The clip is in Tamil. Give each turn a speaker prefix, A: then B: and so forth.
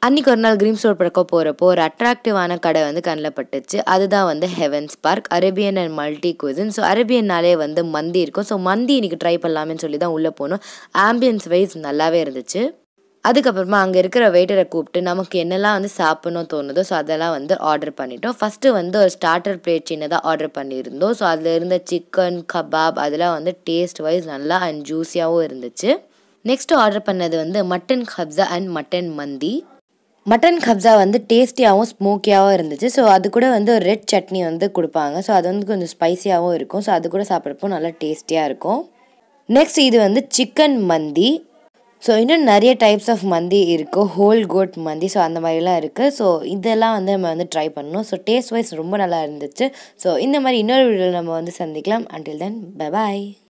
A: அன்றைக்கி ஒரு நாள் க்ரீம் ஸ்டோர் பக்கம் போகிறப்போ ஒரு அட்ராக்டிவான கடை வந்து கண்ணில் பட்டுச்சு அதுதான் வந்து Heavens Park Arabian and multi cuisine so அரேபியன்னாலே வந்து மந்தி இருக்கும் ஸோ மந்தி இன்றைக்கி ட்ரை பண்ணலாமேன்னு சொல்லி தான் உள்ளே போனோம் ஆம்பியன்ஸ் வைஸ் நல்லாவே இருந்துச்சு அதுக்கப்புறமா அங்கே இருக்கிற வெயிட்டரை கூப்பிட்டு நமக்கு என்னெல்லாம் வந்து சாப்பிடணும் தோணுதோ ஸோ அதெல்லாம் வந்து ஆர்டர் பண்ணிட்டோம் ஃபஸ்ட்டு வந்து ஒரு ஸ்டார்டர் பிளேட் சின்னதாக ஆர்டர் பண்ணியிருந்தோம் ஸோ அதில் இருந்த சிக்கன் கபாப் அதெல்லாம் வந்து டேஸ்ட் வைஸ் நல்லா அண்ட் ஜூஸியாகவும் இருந்துச்சு நெக்ஸ்ட்டு ஆர்டர் பண்ணது வந்து மட்டன் கப்ஸா அண்ட் மட்டன் மந்தி மட்டன் கப்ஸா வந்து டேஸ்டியாகவும் ஸ்மோக்கியாகவும் இருந்துச்சு ஸோ அது கூட வந்து ஒரு ரெட் சட்னி வந்து கொடுப்பாங்க ஸோ அது வந்து கொஞ்சம் ஸ்பைசியாகவும் இருக்கும் ஸோ அது கூட சாப்பிட்றப்போ நல்லா டேஸ்டியாக இருக்கும் நெக்ஸ்ட் இது வந்து சிக்கன் மந்தி ஸோ இன்னும் நிறைய டைப்ஸ் ஆஃப் மந்தி இருக்குது ஹோல் கோட் மந்தி ஸோ அந்த மாதிரிலாம் இருக்குது ஸோ இதெல்லாம் வந்து நம்ம வந்து ட்ரை பண்ணணும் ஸோ டேஸ்ட் வைஸ் ரொம்ப நல்லா இருந்துச்சு ஸோ இந்த மாதிரி இன்னொரு வீடியோவில் நம்ம வந்து சந்திக்கலாம் அண்டில் தென் பை பாய்